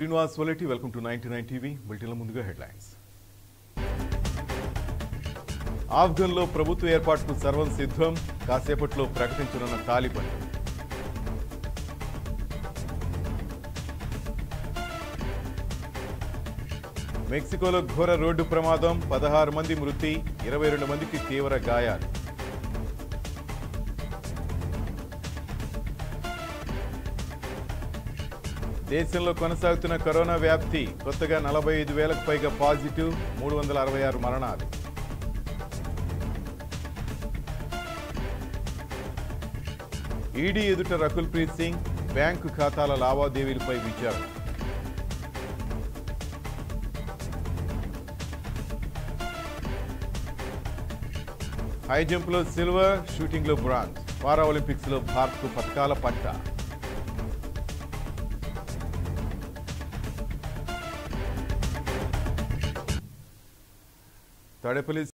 Srinivas Valeti welcome to ninety nine TV బులెటిన్ల ముందుగా headlines ఆఫ్ఘన్లో ప్రభుత్వ ఏర్పాటుకు సర్వం సిద్ధం కాసేపట్లో ప్రకటించనున్న తాలిబాన్ మెక్సికోలో ఘోర రోడ్డు ప్రమాదం పదహారు మంది మృతి ఇరవై రెండు మందికి తీవ్ర గాయాలు దేశంలో కొనసాగుతున్న కరోనా వ్యాప్తి కొత్తగా నలభై ఐదు వేలకు పైగా పాజిటివ్ మూడు వందల అరవై ఆరు మరణాలు ఈడీ ఎదుట రకుల్ ప్రీత్ సింగ్ బ్యాంకు ఖాతాల లావాదేవీలపై విచారణ హై జంప్లో సిల్వర్ షూటింగ్లో బ్రాంజ్ పారా ఒలింపిక్స్లో భారత్కు పథకాల పంట తాడేపల్లి